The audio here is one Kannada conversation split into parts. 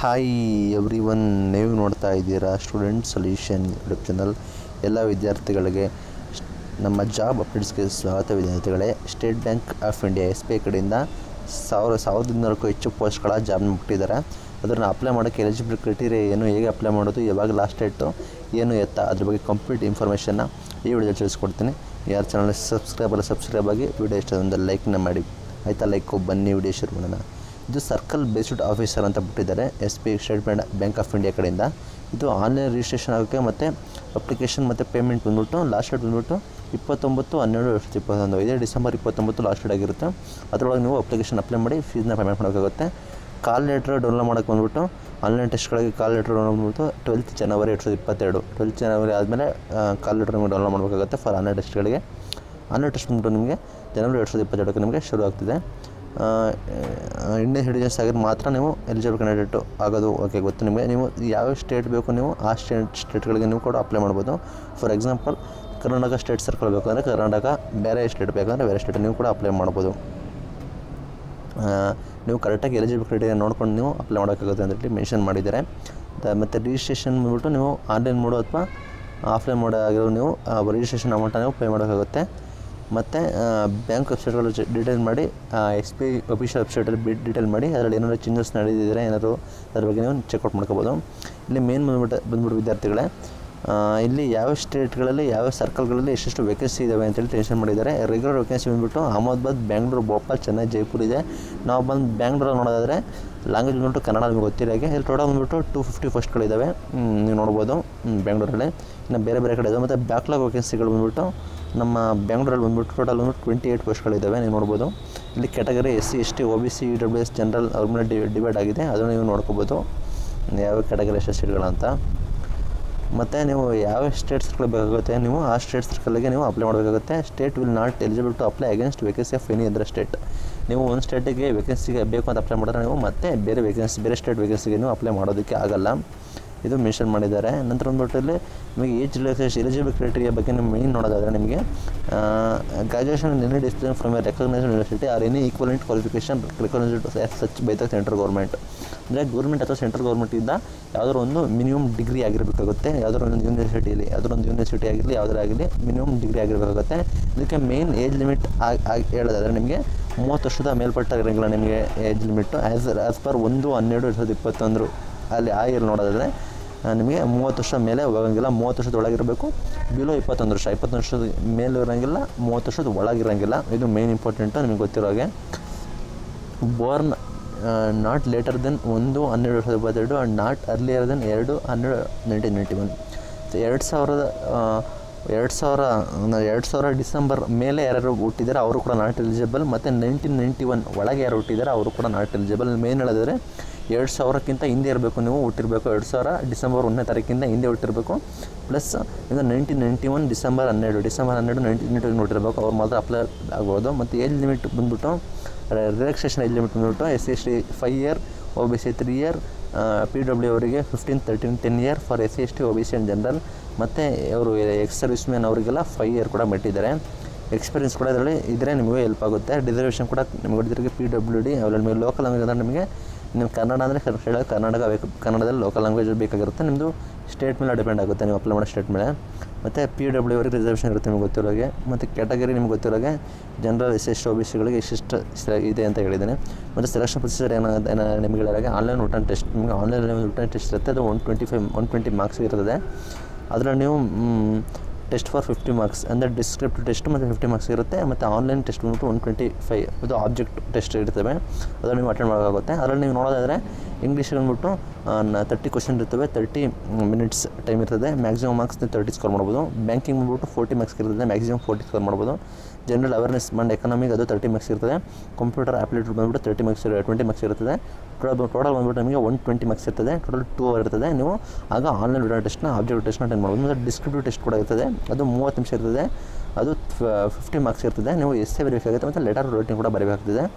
ಹಾಯ್ ಎವ್ರಿ ಒನ್ ನೀವು ನೋಡ್ತಾ ಇದ್ದೀರಾ ಸ್ಟೂಡೆಂಟ್ ಸೊಲ್ಯೂಷನ್ ಯೂಟ್ಯೂಬ್ ಚಾನಲ್ ಎಲ್ಲ ವಿದ್ಯಾರ್ಥಿಗಳಿಗೆ ಸ್- ನಮ್ಮ ಜಾಬ್ ಅಪ್ಡೇಟ್ಸ್ಗೆ ಸ್ವಾಗತ ವಿದ್ಯಾರ್ಥಿಗಳೇ State Bank of India S B I ಕಡೆಯಿಂದ ಸಾವಿರ ಸಾವಿರದ ಇನ್ನೂರಕ್ಕೂ ಹೆಚ್ಚು ಪೋಸ್ಟ್ಗಳ ಜಾಬ್ನ ಬಿಟ್ಟಿದ್ದಾರೆ ಅದನ್ನು ಅಪ್ಲೈ ಮಾಡೋಕ್ಕೆ ಎಲಿಜಿಬಲ್ ಕ್ರೈಟೀರಿಯಾ ಏನು ಹೇಗೆ ಅಪ್ಲೈ ಮಾಡೋದು ಯಾವಾಗ ಲಾಸ್ಟ್ ಡೇಟು ಏನು ಎತ್ತ ಅದ್ರ ಬಗ್ಗೆ ಕಂಪ್ಲೀಟ್ ಇನ್ಫಾರ್ಮೇಷನ್ನ ಈ ವಿಡಿಯೋ ತಿಳಿಸ್ಕೊಡ್ತೀನಿ ಯಾರು ಚಾನಲ್ ಸಬ್ಸ್ಕ್ರೈಬ್ ಅಲ್ಲ ಸಬ್ಸ್ಕ್ರೈಬ್ ಆಗಿ ವಿಡಿಯೋ ಇಷ್ಟ ಒಂದು ಲೈಕ್ನ ಮಾಡಿ ಆಯಿತಾ ಲೈಕು ಬನ್ನಿ ವಿಡಿಯೋ ಶುರು ಮಾಡೋಣ ಇದು ಸರ್ಕಲ್ ಬೇಸ್ಡ್ ಆಫೀಸರ್ ಅಂತ ಬಿಟ್ಟಿದ್ದಾರೆ S B State Bank Bank of India ಕಡೆಯಿಂದ ಇದು ಆನ್ಲೈನ್ ರಿಜಿಸ್ಟ್ರೇಷನ್ ಆಗೋಕ್ಕೆ ಮತ್ತು ಅಪ್ಲಿಕೇಶನ್ ಮತ್ತು ಪೇಮೆಂಟ್ ಬಂದ್ಬಿಟ್ಟು ಲಾಸ್ಟ್ ಡೇಟ್ ಬಂದ್ಬಿಟ್ಟು ಇಪ್ಪತ್ತೊಂಬತ್ತು ಹನ್ನೆರಡು ಎರಡು ಸಾವಿರದ ಇಪ್ಪತ್ತೊಂದು ಇದೇ ಡಿಸೆಂಬರ್ ಇಪ್ಪತ್ತೊಂಬತ್ತು ಲಾಸ್ಟ್ ಡೇಟ್ ಆಗಿರುತ್ತೆ ಅದರೊಳಗೆ ನೀವು ಅಪ್ಲಿಕೇಶನ್ ಅಪ್ಲೈ ಮಾಡಿ ಫೀಸ್ನ ಪೇಮೆಂಟ್ ಮಾಡೋಕ್ಕಾಗುತ್ತೆ ಕಾಲ್ ಲೆಟ್ರ್ ಡೌನ್ಲೋಡ್ ಮಾಡೋಕ್ಕೆ ಬಂದ್ಬಿಟ್ಟು ಆನ್ಲೈನ್ ಟೆಸ್ಟ್ಗಳಿಗೆ ಕಾಲ್ ಲೆಟ್ರ್ ಡೌನ್ಲೋಡ್ ಬಂದ್ಬಿಟ್ಟು ಟ್ವೆಲ್ತ್ ಜನವರಿ ಎರಡು ಸಾವಿರದ ಇಪ್ಪತ್ತೆರಡು ಟ್ವೆಲ್ತ್ ಜನವರಿ ಆದಮೇಲೆ ಕಾಲ್ ಲೆಟ್ರ್ ನಿಮಗೆ ಡೌನ್ಲೋಡ್ ಮಾಡಬೇಕಾಗುತ್ತೆ ಫಾರ್ ಆನ್ಲೈನ್ ಟೆಸ್ಟ್ಗಳಿಗೆ ಆನ್ಲೈನ್ ಟೆಸ್ಟ್ ಬಂದ್ಬಿಟ್ಟು ನಿಮಗೆ ಜನವರಿ ಎರಡು ಸಾವಿರದ ಇಪ್ಪತ್ತೆರಡಕ್ಕೆ ನಿಮಗೆ ಶುರು ಆಗ್ತಿದೆ ಇಂಡಿಯನ್ ಸಿಟಿಜನ್ಸ್ ಆಗಿದ್ರೆ ಮಾತ್ರ ನೀವು ಎಲಿಜಿಬಲ್ ಕ್ಯಾಂಡಿಡೇಟು ಆಗೋದು ಓಕೆ ಗೊತ್ತು ನಿಮಗೆ ನೀವು ಯಾವ ಸ್ಟೇಟ್ ಬೇಕು ನೀವು ಆ ಸ್ಟೇಟ್ ಸ್ಟೇಟ್ಗಳಿಗೆ ನೀವು ಕೂಡ ಅಪ್ಲೈ ಮಾಡ್ಬೋದು for example Karnataka state circle ಬೇಕು ಅಂದರೆ ಕರ್ನಾಟಕ ಬೇರೆ ಸ್ಟೇಟ್ ಬೇಕಂದರೆ ಬೇರೆ ಸ್ಟೇಟ್ ನೀವು ಕೂಡ ಅಪ್ಲೈ ಮಾಡ್ಬೋದು ಆ, ನೀವು ಕರೆಕ್ಟಾಗಿ ಎಲಿಜಿಬಲ್ ಕ್ರೈಟೀರಿಯಾ ನೋಡ್ಕೊಂಡು ನೀವು ಅಪ್ಲೈ ಮಾಡೋಕ್ಕಾಗುತ್ತೆ ಅಂತ ಹೇಳಿ ಮೆನ್ಷನ್ ಮಾಡಿದ್ದಾರೆ ದ- ಮತ್ತು ರಿಜಿಸ್ಟ್ರೇಷನ್ ಬಂದ್ಬಿಟ್ಟು ನೀವು ಆನ್ಲೈನ್ ಮೋಡು ಅಥವಾ ಆಫ್ಲೈನ್ ಮೋಡ್ ಆಗಿರೋ ನೀವು ರಿಜಿಸ್ಟ್ರೇಷನ್ ಅಮೌಂಟನ್ನು ನೀವು ಪೇ ಮಾಡೋಕ್ಕಾಗುತ್ತೆ ಮತ್ತು ಬ್ಯಾಂಕ್ ವೆಬ್ಸೈಟ್ಗಳು ಡೀಟೇಲ್ ಮಾಡಿ ಎಸ್ ಬಿ ಐ ಅಫಿಷಿಯಲ್ ವೆಬ್ಸೈಟಲ್ಲಿ ಬಿ ಡೀಟೇಲ್ ಮಾಡಿ ಅದರಲ್ಲಿ ಏನಾದರೂ ಚೇಂಜಸ್ ನಡೆದಿದ್ದರೆ ಏನಾದರೂ ಅದ್ರ ಬಗ್ಗೆ ನೀವು ಚೆಕ್ಔಟ್ ಮಾಡ್ಕೋಬೋದು ಇಲ್ಲಿ ಮೇನ್ ಬಂದ್ಬಿಟ್ಟು ಬಂದ್ಬಿಟ್ಟು ವಿದ್ಯಾರ್ಥಿಗಳೇ ಆ, ಇಲ್ಲಿ ಯಾವ ಸ್ಟೇಟ್ಗಳಲ್ಲಿ ಯಾವ ಸರ್ಕಲ್ಗಳಲ್ಲಿ ಎಷ್ಟೆಷ್ಟು ವೇಕೆನ್ಸಿ ಇದ್ದಾವೆ ಅಂತೇಳಿ ಟೆನ್ಷನ್ ಮಾಡಿದ್ದಾರೆ ರೆಗ್ಯುಲರ್ ವೇಕೆನ್ಸಿ ಬಂದ್ಬಿಟ್ಟು ಅಹಮದಾಬಾದ್ ಬ್ಯಾಂಗ್ಳೂರು ಭೋಪಾಲ್ ಚೆನ್ನೈ ಜೈಪುರ ಇದೆ ನಾವು ಬಂದು ಬ್ಯಾಂಗ್ಳೂರಲ್ಲಿ ನೋಡೋದಾದರೆ ಲ್ಯಾಂಗ್ವೇಜ್ ಬಂದ್ಬಿಟ್ಟು ಕನ್ನಡ ನಿಮಗೆ ಗೊತ್ತಿರೋ ಹಾಗೆ ಇಲ್ಲಿ ಟೋಟಲ್ ಬಂದ್ಬಿಟ್ಟು ಟೂ ಫಿಫ್ಟಿ ಫಸ್ಟ್ಗಳಿದ್ದಾವೆ ನೀವು ನೋಡ್ಬೋದು ಹ್ಮ್, ಬ್ಯಾಂಗ್ಳೂರಲ್ಲಿ ಇನ್ನು ಬೇರೆ ಬೇರೆ ಕಡೆ ಇದಾವೆ ಮತ್ತು ಬ್ಯಾಕ್ಲಾಗ್ ವೇಕೆನ್ಸಿಗಳು ಬಂದ್ಬಿಟ್ಟು ನಮ್ಮ ಬ್ಯಾಂಗ್ಳೂರಲ್ಲಿ ಬಂದ್ಬಿಟ್ಟು ಟೋಟಲ್ ಬಂದ್ಬಿಟ್ಟು ಟ್ವೆಂಟಿ ಏಯ್ಟ್ ಪೋಸ್ಟ್ಗಳಿದ್ದಾವೆ ನೀವು ನೋಡ್ಬೋದು ಇಲ್ಲಿ category S C S T O B C W S general ಅವ್ರ ಮೇಲೆ ಡಿ ಡಿವೈಡ್ ಆಗಿದೆ ಅದನ್ನು ನೀವು ನೋಡ್ಕೋಬೋದು ಯಾವ ಕ್ಯಾಟಗರಿ ಎಷ್ಟು ಸೀಟ್ಗಳಂತ ಮತ್ತು ನೀವು ಯಾವ ಸ್ಟೇಟ್ ಸರ್ಕಲ್ ಬೇಕಾಗುತ್ತೆ ನೀವು ಆ ಸ್ಟೇಟ್ ಸರ್ಕಲ್ಗೆ ನೀವು ಅಪ್ಲೈ ಮಾಡಬೇಕಾಗುತ್ತೆ state will not eligible to apply against vacancy of any other state ನೀವು ಒಂದು ಸ್ಟೇಟಿಗೆ ವೇಕೆನ್ಸಿಗೆ ಬೇಕು ಅಂತ ಅಪ್ಲೈ ಮಾಡಿದ್ರೆ ನೀವು ಮತ್ತೆ ಬೇರೆ ವೇಕೆನ್ಸಿ ಬೇರೆ ಸ್ಟೇಟ್ ವೇಕೆನ್ಸಿಗೆ ನೀವು ಅಪ್ಲೈ ಮಾಡೋದಕ್ಕೆ ಆಗಲ್ಲ ಇದು ಮೆನ್ಷನ್ ಮಾಡಿದ್ದಾರೆ ನಂತರ ಬಂದ್ಬಿಟ್ಟು ಇಲ್ಲಿ ನಿಮಗೆ ಏಜ್ ರಿಲೇಷನ್ ಎಲಿಜಿಬಲ್ ಕ್ರೈಟೀರಿಯಾ ಬಗ್ಗೆ ನೀವು ಮೇನ್ ನೋಡೋದಾದರೆ ನಿಮಗೆ graduation any distance from a recognised university or any equivalent qualification recognised such by the central government ಅಂದರೆ ಗೌರ್ಮೆಂಟ್ ಅಥವಾ ಸೆಂಟ್ರಲ್ ಗೌರ್ಮೆಂಟಿಂದ ಯಾವುದಾದ್ರು ಒಂದು ಮಿನಿಮಮ್ ಡಿಗ್ರಿ ಆಗಿರಬೇಕಾಗುತ್ತೆ ಯಾವುದಾದ್ರು ಒಂದು ಯೂನಿವರ್ಸಿಟಿಯಲ್ಲಿ ಯಾವುದಾದ್ರು ಒಂದು ಯೂನಿವರ್ಸಿಟಿ ಆಗಿರಲಿ ಯಾವುದಾರು ಆಗಲಿ ಮಿನಿಮಮ್ ಡಿಗ್ರಿ ಆಗಿರಬೇಕಾಗುತ್ತೆ ಇದಕ್ಕೆ ಮೇನ್ ಏಜ್ ಲಿಮಿಟ್ ಆಗಿ ಹೇಳೋದಾದರೆ ನಿಮಗೆ ಮೂವತ್ತು ವರ್ಷದ ಮೇಲ್ಪಟ್ಟ ಇರೋಂಗಿಲ್ಲ ನಿಮಗೆ age limit as as per ಒಂದು ಹನ್ನೆರಡು ಎರಡು ಸಾವಿರದ ಇಪ್ಪತ್ತೊಂದರು ಅಲ್ಲಿ ಆ ಇಯರ್ ನೋಡೋದಾದರೆ ಆ, ನಿಮಗೆ ಮೂವತ್ತು ವರ್ಷ ಮೇಲೆ ಹೋಗಂಗಿಲ್ಲ ಮೂವತ್ತು ವರ್ಷದ ಒಳಗಿರಬೇಕು ಬಿಲೋ ಇಪ್ಪತ್ತೊಂದು ವರ್ಷ ಇಪ್ಪತ್ತೊಂದು ವರ್ಷದ ಮೇಲೆ ಇರೋಂಗಿಲ್ಲ ಮೂವತ್ತು ವರ್ಷದ ಒಳಗಿರೋಂಗಿಲ್ಲ ಇದು ಮೇನ್ ಇಂಪಾರ್ಟೆಂಟು ನಿಮಗೆ ಗೊತ್ತಿರೋ ಹಾಗೆ ಬೋರ್ನ್ ನಾಟ್ ಲೇಟರ್ ದೆನ್ ಒಂದು ಹನ್ನೆರಡು ವರ್ಷದ ಇಪ್ಪತ್ತೆರಡು ಆ್ಯಂಡ್ ನಾಟ್ ಅರ್ಲಿಯರ್ ದೆನ್ ಎರಡು ಹನ್ನೆರಡು ನೈನ್ಟೀನ್ ನೈಂಟಿ ಒನ್ ಎರಡು ಸಾವಿರದ ಆ, ಎರಡು ಸಾವಿರ ಎರಡು ಸಾವಿರ ಡಿಸೆಂಬರ್ ಮೇಲೆ ಯಾರ್ಯಾರು ಹುಟ್ಟಿದ್ದಾರೆ ಅವರು ಕೂಡ ನಾಟ್ ಎಲಿಜಿಬಲ್ ಮತ್ತು ನೈನ್ಟೀನ್ ನೈಂಟಿ ಒನ್ ಒಳಗೆ ಯಾರು ಹುಟ್ಟಿದ್ದಾರೆ ಅವರು ಕೂಡ ನಾಟ್ ಎಲಿಜಿಬಲ್ ಮೇನ್ ಹೇಳಿದ್ರೆ ಎರಡು ಸಾವಿರಕ್ಕಿಂತ ಹಿಂದೆ ಇರಬೇಕು ನೀವು ಹುಟ್ಟಿರಬೇಕು ಎರಡು ಸಾವಿರ ಡಿಸೆಂಬರ್ ಒಂದನೇ ತಾರೀಕಿಂದ ಹಿಂದೆ ಹುಟ್ಟಿರಬೇಕು ಪ್ಲಸ್ ಇದು ನೈನ್ಟೀನ್ ನೈಂಟಿ ಒನ್ ಡಿಸೆಂಬರ್ ಹನ್ನೆರಡು ಡಿಸೆಂಬರ್ ಹನ್ನೆರಡು ನೈನ್ಟೀನ್ ನೈಂಟಿ ಒನ್ ಹುಟ್ಟಿರಬೇಕು ಅವ್ರು ಮಾತ್ರ ಅಪ್ಲೈ ಆಗ್ಬೋದು ಮತ್ತು ಏಜ್ ಲಿಮಿಟ್ ಬಂದ್ಬಿಟ್ಟು ರಿಲ್ಯಾಕ್ಸೇಷನ್ ಏಜ್ ಲಿಮಿಟ್ ಬಂದ್ಬಿಟ್ಟು S C S T five year O B C three year P W ಅವರಿಗೆ fifteen thirteen ten year for S C S T O B C and general ಮತ್ತು ಅವರು ಎಕ್ಸ್ ಸರ್ವಿಸ್ ಮ್ಯಾನ್ ಅವರಿಗೆಲ್ಲ ಫೈವ್ ಇಯರ್ ಕೂಡ ಬಿಟ್ಟಿದ್ದಾರೆ ಎಕ್ಸ್ಪೀರಿಯನ್ಸ್ ಕೂಡ ಇದರಲ್ಲಿ ಇದ್ದರೆ ನಿಮಗೆ ಹೆಲ್ಪ್ ಆಗುತ್ತೆ ರಿಸರ್ವೇಷನ್ ಕೂಡ ನಿಮಗೆ ಹೊಡಿದ್ರಿಗೆ ಪಿ ಡಬ್ಲ್ಯೂ ಡಿ ಅವೆಲ್ಲ ನಿಮಗೆ ಲೋಕಲ್ ಲ್ಯಾಂಗ್ವೇಜ್ ಅಂದರೆ ನಿಮಗೆ ನೀವು ಕನ್ನಡ ಅಂದರೆ ಹೇಳೋ ಕರ್ನಾಟಕ ಬೇಕು ಕನ್ನಡದಲ್ಲಿ ಲೋಕಲ್ ಲ್ಯಾಂಗ್ವೇಜ್ ಬೇಕಾಗಿರುತ್ತೆ ನಿಮ್ಮದು ಸ್ಟೇಟ್ ಮೇಲೆ ಡಿಪೆಂಡ್ ಆಗುತ್ತೆ ನೀವು ಅಪ್ಲೈ ಮಾಡೋ ಸ್ಟೇಟ್ ಮೇಲೆ ಮತ್ತು ಪಿ ಡಬ್ಲ್ಯೂ ಅವರಿಗೆ ರಿಸರ್ವೇಷನ್ ಇರುತ್ತೆ ನಿಮಗೆ ಗೊತ್ತಿರೋ ಹಾಗೆ ಮತ್ತು ಕ್ಯಾಟಗರಿ ನಿಮ್ಗೆ ಗೊತ್ತಿರೋ ಹಾಗೆ ಜನರಲ್ ಎಸ್ ಎಷ್ಟು ಒ ಬಿ ಸಿಗಳಿಗೆ ಇಷ್ಟಿಷ್ಟು ಸ- ಇದೆ ಅಂತ ಹೇಳಿದ್ದೇನೆ ಮತ್ತು ಸೆಲೆಕ್ಷನ್ ಪ್ರೊಸೀಜರ್ ಏನಾಗುತ್ತೆ ಏನೋ ನಿಮಗೆ ಹೇಳಿದಾಗ ಆನ್ಲೈನ್ ರಿಟರ್ನ್ ಟೆಸ್ಟ್ ನಿಮಗೆ ಆನ್ಲೈನ್ ರಿಟರ್ನ್ ಟೆಸ್ಟ್ ಇರುತ್ತೆ ಅದು one twenty five one twenty marks ಇರ್ತದೆ ಅದರಲ್ಲಿ ನೀವು ಟೆಸ್ಟ್ ಫಾರ್ ಫಿಫ್ಟಿ ಮಾರ್ಕ್ಸ್ ಅಂದರೆ ಡಿಸ್ಕ್ರಿಪ್ಟಿವ್ ಟೆಸ್ಟ್ ಮತ್ತು ಫಿಫ್ಟಿ ಮಾರ್ಕ್ಸ್ ಇರುತ್ತೆ ಮತ್ತು ಆನ್ಲೈನ್ ಟೆಸ್ಟ್ ಬಂದ್ಬಿಟ್ಟು ಒನ್ ಟ್ವೆಂಟಿ ಫೈವ್ ಅದು ಆಬ್ಜೆಕ್ಟ್ ಟೆಸ್ಟ್ ಇರ್ತವೆ ಅದನ್ನು ನೀವು ಅಟೆಂಡ್ ಮಾಡೋಕ್ಕಾಗುತ್ತೆ ಅದರಲ್ಲಿ ನೀವು ನೋಡೋದಾದರೆ ಇಂಗ್ಲೀಷ್ ಬಂದ್ಬಿಟ್ಟು ತರ್ಟಿ ಕ್ವಶನ್ ಇರ್ತವೆ ತರ್ಟಿ ಮಿನಿಟ್ಸ್ ಟೈಮ್ ಇರ್ತದೆ ಮ್ಯಾಕ್ಸಿಮಮ್ ಮಾರ್ಕ್ಸ್ ತರ್ಟಿ ಸ್ಕೋರ್ ಮಾಡ್ಬೋದು ಬ್ಯಾಂಕಿಂಗ್ ಬಂದ್ಬಿಟ್ಟು ಫೋರ್ಟಿ ಮಾರ್ಕ್ಸ್ ಇರ್ತದೆ ಮ್ಯಾಕ್ಸಿಮಮ್ ಫೋರ್ಟಿ ಸ್ಕೋರ್ ಮಾಡ್ಬೋದು ಜನರಲ್ ಅವೇರ್ನೆಸ್ ಮಂಡ್ ಎಕನಾಮಿಕ್ ಅದು ತರ್ಟಿ ಮಾರ್ಕ್ಸ್ ಇರ್ತದೆ ಕಂಪ್ಯೂಟರ್ ಆಪ್ಲಿಟ್ಯೂಡ್ ಬಂದ್ಬಿಟ್ಟು ತರ್ಟಿ ಮಾರ್ಕ್ಸ್ ಟ್ವೆಂಟಿ ಮಾರ್ಕ್ಸ್ ಇರ್ತದೆ ಟೋಟಲ್ ಟೋಟಲ್ ಬಂದ್ಬಿಟ್ಟು ನಿಮಗೆ ಒನ್ ಟ್ವೆಂಟಿ ಮಾರ್ಕ್ಸ್ ಇರ್ತದೆ ಟೋಟಲ್ ಟೂ ಅವರ್ ಇರ್ತದೆ ನೀವು ಆಗ ಆನ್ಲೈನ್ ರಿಟರ್ನ್ ಟೆಸ್ಟ್ನ ಆಬ್ಜೆಕ್ಟ್ ಟೆಸ್ಟ್ನ ಅಟೆಂಡ್ ಮಾಡ್ಬೋದು ಮತ್ತು ಡಿಸ್ಕ್ರಿಪ್ಟಿವ್ ಟೆಸ್ಟ್ ಕೂಡ ಇರ್ತದೆ ಅದು ಮೂವತ್ತು ನಿಮಿಷ ಇರ್ತದೆ ಅದು ಫಿಫ್ಟಿ ಮಾರ್ಕ್ಸ್ ಇರ್ತದೆ ನೀವು ಎಸ್ಸೇ ಬರೀಬೇಕಾಗುತ್ತೆ ಮತ್ತು ಲೆಟರ್ ರೈಟಿಂಗ್ ಕೂಡ ಬರೀಬೇಕಾಗ್ತದೆ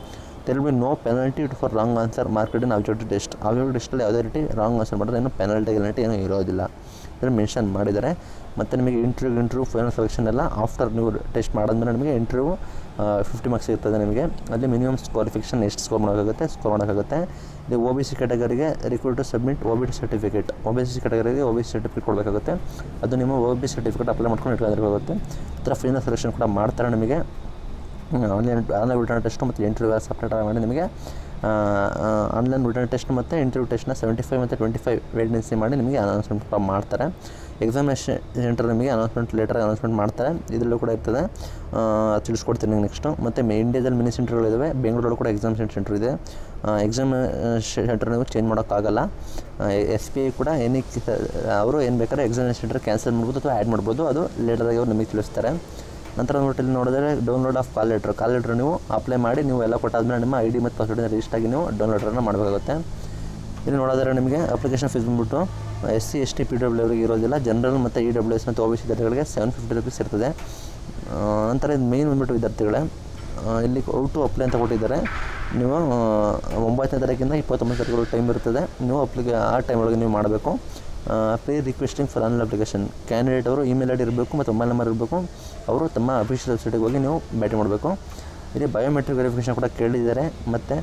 there'll be no penalty for wrong answer marked in objective test objective ಟೆಸ್ಟಲ್ಲಿ ಯಾವುದೇ ರೀತಿ ರಾಂಗ್ ಆನ್ಸರ್ ಮಾಡಿದ್ರೆ ಏನು ಪೆನಾಲ್ಟಿ ಗಿನಾಲ್ಟಿ ಏನೂ ಇರೋದಿಲ್ಲ ಇದನ್ನು ಮೆನ್ಷನ್ ಮಾಡಿದ್ದಾರೆ ಮತ್ತು ನಿಮಗೆ ಇಂಟರ್ವ್ಯೂ ಇಂಟರ್ವ್ಯೂ ಫೈನಲ್ ಸೆಲೆಕ್ಷನ್ ಎಲ್ಲ ಆಫ್ಟರ್ ನೀವು ಟೆಸ್ಟ್ ಮಾಡಾದ್ಮೇಲೆ ನಿಮಗೆ ಇಂಟರ್ವ್ಯೂ ಫಿಫ್ಟಿ ಮಾರ್ಕ್ಸ್ ಇರ್ತದೆ ನಿಮಗೆ ಅಲ್ಲಿ ಮಿನಿಮಮ್ ಕ್ವಾಲಿಫಿಕೇಷನ್ ಎಷ್ಟು ಸ್ಕೋರ್ ಮಾಡೋಕ್ಕಾಗುತ್ತೆ ಸ್ಕೋರ್ ಮಾಡೋಕ್ಕಾಗುತ್ತೆ ಇದು ಒ ಬಿ ಸಿ ಕ್ಯಾಟಗರಿಗೆ require to submit O B T certificate O B C ಕ್ಯಾಟಗರಿಗೆ ಒ ಬಿ ಸಿ ಸರ್ಟಿಫಿಕೇಟ್ ಕೊಡಬೇಕಾಗುತ್ತೆ ಅದು ನಿಮ್ಮ ಒ ಬಿ ಸರ್ಟಿಫಿಕೇಟ್ ಅಪ್ಲೈ ಮಾಡ್ಕೊಂಡು ಇಟ್ಕೊಂಡಿರಬೇಕಾಗುತ್ತೆ ಈ ಥರ ಫೈನಲ್ ಸೆಲೆಕ್ಷನ್ ಕೂಡ ಮಾಡ್ತಾರೆ ನಿಮಗೆ ಆನ್ಲೈನ್ ಆನ್ಲೈನ್ ರಿಟರ್ನ್ ಟೆಸ್ಟ್ ಮತ್ತು ಇಂಟರ್ವ್ಯೂ ಸಪ್ರೇಟ್ ಮಾಡಿ ನಿಮಗೆ ಆನ್ಲೈನ್ ರಿಟರ್ನ್ ಟೆಸ್ಟ್ ಮತ್ತು ಇಂಟರ್ವ್ಯೂ ಟೆಸ್ಟ್ನ ಸೆವೆಂಟಿ ಫೈವ್ ಮತ್ತು ಟ್ವೆಂಟಿ ಫೈವ್ ವೇಕೆನ್ಸಿ ಮಾಡಿ ನಿಮಗೆ ಅನೌನ್ಸ್ಮೆಂಟ್ ಕೂಡ ಮಾಡ್ತಾರೆ ಎಕ್ಸಾಮಿನೇಷನ್ ಸೆಂಟರ್ ನಿಮಗೆ ಅನೌನ್ಸ್ಮೆಂಟ್ ಲೇಟರ್ ಅನೌನ್ಸ್ಮೆಂಟ್ ಮಾಡ್ತಾರೆ ಇದರಲ್ಲೂ ಕೂಡ ಇರ್ತದೆ ಆ, ತಿಳಿಸ್ಕೊಡ್ತೀನಿ ನೆಕ್ಸ್ಟು ಮತ್ತು ಮೇ ಇಂಡಿಯಾದಲ್ಲಿ ಮಿನಿ ಸೆಂಟರ್ಗಳಿದ್ದಾವೆ ಬೆಂಗಳೂರಲ್ಲೂ ಕೂಡ ಎಕ್ಸಾಮ್ ಸೆಂಟರ್ ಇದೆ ಎಕ್ಸಾಮ್ ಸೆಂಟರ್ ನೀವು ಚೇಂಜ್ ಮಾಡೋಕ್ಕಾಗಲ್ಲ ಎಸ್ ಪಿ ಐ ಕೂಡ ಏನಕ್ಕೆ ಅವರು ಏನು ಬೇಕಾದ್ರೆ ಎಕ್ಸಾಮಿನೇಷನ್ ಸೆಂಟರ್ ಕ್ಯಾನ್ಸಲ್ ಮಾಡ್ಬೋದು ಅಥವಾ ಆ್ಯಡ್ ಮಾಡ್ಬೋದು ಅದು ಲೇಟರಾಗಿ ಅವ್ರು ನಿಮಗೆ ತಿಳಿಸ್ತಾರೆ ನಂತರ ನೋಟ್ ಇಲ್ಲಿ ನೋಡಿದ್ರೆ download of call letter call letter ನೀವು ಅಪ್ಲೈ ಮಾಡಿ ನೀವು ಎಲ್ಲ ಕೊಟ್ಟಾದ್ಮೇಲೆ ನಿಮ್ಮ ಐ ಡಿ ಮತ್ತು ಪಾಸ್ವರ್ಡಿಂದ ರಿಜಿಸ್ಟರ್ ಆಗಿ ನೀವು ಡೌನ್ಲೋಡ್ರನ್ನು ಮಾಡಬೇಕಾಗುತ್ತೆ ಇಲ್ಲಿ ನೋಡಿದ್ರೆ ನಿಮಗೆ ಅಪ್ಲಿಕೇಶನ್ ಫೀಸ್ ಬಂದ್ಬಿಟ್ಟು S C S T P W ಅವರಿಗೆ ಇರೋದಿಲ್ಲ ಜನರಲ್ ಮತ್ತು ಇ ಡಬ್ಲ್ಯೂ ಎಸ್ ಮತ್ತು ಒ ಬಿ ಸಿ ವಿದ್ಯಾರ್ಥಿಗಳಿಗೆ ಸೆವೆನ್ ಫಿಫ್ಟಿ ರುಪೀಸ್ ಇರ್ತದೆ ಆ, ನಂತರ ಇದು ಮೇನ್ ಬಂದ್ಬಿಟ್ಟು ವಿದ್ಯಾರ್ಥಿಗಳೇ ಆ, ಇಲ್ಲಿ ಔಟ್ ಟು ಅಪ್ಲೈ ಅಂತ ಕೊಟ್ಟಿದ್ದಾರೆ ನೀವು ಆ, ಒಂಬತ್ತನೇ ತಾರೀಕಿಂದ ಇಪ್ಪತ್ತೊಂಬತ್ತು ತಾರೀಕು ಟೈಮ್ ಇರ್ತದೆ ನೀವು ಅಪ್ಲಿಕೆ ಆ ಟೈಮ್ ಒಳಗೆ ನೀವು ಮಾಡಬೇಕು pre requesting for online application candidate ಅವರು ಇಮೇಲ್ ಐ ಡಿ ಇರಬೇಕು ಮತ್ತು ಮೊಬೈಲ್ ನಂಬರ್ ಇರಬೇಕು ಅವರು ತಮ್ಮ ಅಫಿಷಿಯಲ್ ವೆಬ್ಸೈಟಿಗೆ ಹೋಗಿ ನೀವು ಭೇಟಿ ಮಾಡಬೇಕು ಇಲ್ಲಿ ಬಯೋಮೆಟ್ರಿಕ್ ವೆರಿಫಿಕೇಷನ್ ಕೂಡ ಕೇಳಿದ್ದಾರೆ ಮತ್ತು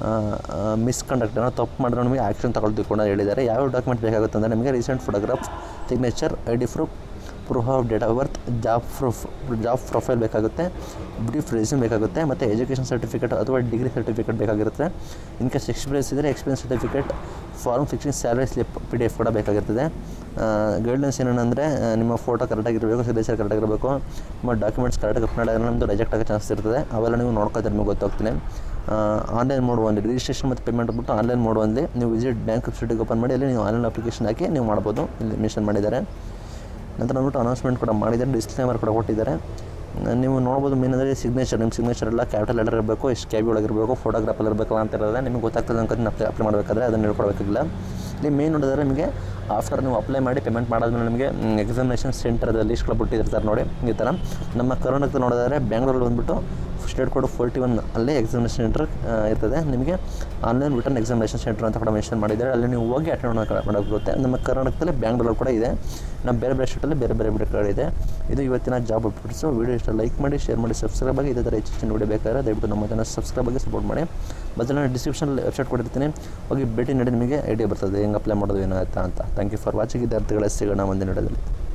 ಮಿಸ್ಕಂಡಕ್ಟ್ ಏನೋ ತಪ್ಪು ಮಾಡಿದ್ರೆ ನಿಮಗೆ ಆ್ಯಕ್ಷನ್ ತಗೊಳ್ತೀವಿ ಕೂಡ ಹೇಳಿದ್ದಾರೆ ಯಾವ ಡಾಕ್ಯುಮೆಂಟ್ ಬೇಕಾಗುತ್ತೆ ಅಂದರೆ ನಿಮಗೆ recent photograph signature I D proof proof of date of birth job proof job profile ಬೇಕಾಗುತ್ತೆ ಬ್ರೀಫ್ ರೆಸ್ಯೂಮ್ ಬೇಕಾಗುತ್ತೆ ಮತ್ತು ಎಜುಕೇಷನ್ ಸರ್ಟಿಫಿಕೇಟ್ ಅಥವಾ ಡಿಗ್ರಿ ಸರ್ಟಿಫಿಕೇಟ್ ಬೇಕಾಗಿರುತ್ತೆ ಇನ್ ಕೇಸ್ ಎಕ್ಸ್ಪೀರಿಯನ್ಸ್ ಇದ್ದರೆ experience certificate form fixing salary slip P D F ಕೂಡ ಬೇಕಾಗಿರ್ತದೆ ಗೈಡ್ಲೈನ್ಸ್ ಏನಂದರೆ ನಿಮ್ಮ ಫೋಟೋ ಕರೆಕ್ಟಾಗಿರಬೇಕು ಸಿಗ್ನೇಚರ್ ಕರೆಕ್ಟಾಗಿರಬೇಕು ನಿಮ್ಮ ಡಾಕ್ಯುಮೆಂಟ್ಸ್ ಕರೆಕ್ಟಾಗಿ ಅಪ್ಲೋಡ್ ಆಗಿರೋ ನಮ್ಮದು ರಿಜೆಕ್ಟ್ ಆಗೋ ಚಾನ್ಸ್ ಇರ್ತದೆ ಅವೆಲ್ಲ ನೀವು ನೋಡ್ಕೊತಾರೆ ನಿಮಗೆ ಗೊತ್ತಾಗ್ತೀನಿ ಆನ್ಲೈನ್ ಮೋಡ್ ಒಂದು ರಿಜಿಸ್ಟ್ರೇಷನ್ ಮತ್ತು ಪೇಮೆಂಟ್ ಬಿಟ್ಟು ಆನ್ಲೈನ್ ಮೋಡ್ ಒಂದು ನೀವು ವಿಸಿಟ್ ಬ್ಯಾಂಕ್ ವೆಬ್ಸೈಟಿಗೆ ಓಪನ್ ಮಾಡಿ ಅಲ್ಲಿ ನೀವು ಆನ್ಲೈನ್ ಅಪ್ಲಿಕೇಶನ್ ಹಾಕಿ ನೀವು ಮಾಡ್ಬೋದು ಇಲ್ಲಿ ಮೆನ್ಷನ್ ಮಾಡಿದ್ದಾರೆ ನಂತರ ಅಂದ್ಬಿಟ್ಟು ಅನೌನ್ಸ್ಮೆಂಟ್ ಕೂಡ ಮಾಡಿದ್ದಾರೆ ಡಿಸ್ಕ್ಲೇಮರ್ ಕೂಡ ಕೊಟ್ಟಿದ್ದಾರೆ ನ- ನೀವು ನೋಡ್ಬೋದು ಮೇನ್ ಅಂದರೆ ಸಿಗ್ನೇಚರ್ ನಿಮ್ಮ ಸಿಗ್ನೇಚರ್ ಎಲ್ಲ ಕ್ಯಾಪಿಟಲ್ ಲೆಟರ್ ಇರಬೇಕು ಎಷ್ಟು ಕ್ಯಾಬಿ ಒಳಗಿರಬೇಕು ಫೋಟೋಗ್ರಾಫಲ್ಲಿ ಇರಬೇಕಲ್ಲ ಅಂತ ಇರೋದ್ರೆ ನಿಮಗೆ ಗೊತ್ತಾಗ್ತದೆ ಅನ್ಕೊಂಡು ಅಪ್ಲೈ ಅಪ್ಲೈ ಮಾಡಬೇಕಾದ್ರೆ ಅದನ್ನು ಹೇಳ್ಕೊಡ್ಬೇಕಿಲ್ಲ ಇಲ್ಲಿ ಮೇನ್ ನೋಡಿದ್ರೆ ನಿಮಗೆ ಆಫ್ಟರ್ ನೀವು ಅಪ್ಲೈ ಮಾಡಿ ಪೇಮೆಂಟ್ ಮಾಡಾದ್ಮೇಲೆ ನಿಮಗೆ ಎಕ್ಸಾಮಿನೇಷನ್ ಸೆಂಟರ್ದ ಲಿಸ್ಟ್ಗಳು ಬಿಟ್ಟಿರ್ತಾರೆ ನೋಡಿ ಈ ಥರ ನಮ್ಮ ಕರ್ನಾಟಕದಲ್ಲಿ ನೋಡಿದ್ರೆ ಬೆಂಗಳೂರಲ್ಲಿ ಬಂದುಬಿಟ್ಟು ಸ್ಟೇಟ್ ಕೋಡ್ ಫೋರ್ಟಿ ಒನ್ ಅಲ್ಲೇ ಎಕ್ಸಾಮಿನೇಷನ್ ಸೆಂಟರ್ ಇರ್ತದೆ ನಿಮಗೆ ಆನ್ಲೈನ್ ರಿಟರ್ನ್ ಎಕ್ಸಾಮಿನೇಷನ್ ಸೆಂಟರ್ ಅಂತ ಕೂಡ ಮೆನ್ಷನ್ ಮಾಡಿದ್ದಾರೆ ಅಲ್ಲಿ ನೀವು ಹೋಗಿ ಅಟೆಂಡ್ ಮಾಡೋಕ್ಕಾಗುತ್ತೆ ನಮ್ಮ ಕರ್ನಾಟಕದಲ್ಲಿ ಬ್ಯಾಂಗ್ಳೂರಲ್ಲಿ ಕೂಡ ಇದೆ ನಮ್ಮ ಬೇರೆ ಬೇರೆ ಸ್ಟೇಟಲ್ಲಿ ಬೇರೆ ಬೇರೆ ಬಿಡುಗಡೆ ಇದು ಇವತ್ತಿನ ಜಾಬ್ ಅಪ್ಡೇಟ್ಸು ವೀಡಿಯೋ ಇಷ್ಟ ಲೈಕ್ ಮಾಡಿ ಶೇರ್ ಮಾಡಿ ಸಬ್ಸ್ಕ್ರೈಬ್ ಆಗಿ ಇದೇ ಥರ ಹೆಚ್ಚಿನ ವೀಡಿಯೋ ಬೇಕಾದ್ರೆ ದಯವಿಟ್ಟು ನಮ್ಮ ಚಾನಲ್ ಸಬ್ಸ್ಕ್ರೈಬ್ ಆಗಿ ಸಪೋರ್ಟ್ ಮಾಡಿ ಮತ್ತು ನಾನು ಡಿಸ್ಕ್ರಿಪ್ಷನ್ ವೆಬ್ಸೈಟ್ ಕೊಟ್ಟಿರ್ತೀನಿ ಹೋಗಿ ಭೇಟಿ ನೀಡಿ ನಿಮಗೆ ಐಡಿಯಾ ಬರ್ತದೆ ಹೆಂಗೆ ಅಪ್ಲೈ ಮಾಡೋದು ಏನಾಗುತ್ತೆ ಅಂತ ಥ್ಯಾಂಕ್ ಯು ಫಾರ್ ವಾಚಿಂಗ್ ವಿದ್ಯಾರ್ಥಿಗಳ ಸಿಗೋಣ ಮುಂದಿನ ವಿಡಿಯೋದಲ್ಲಿ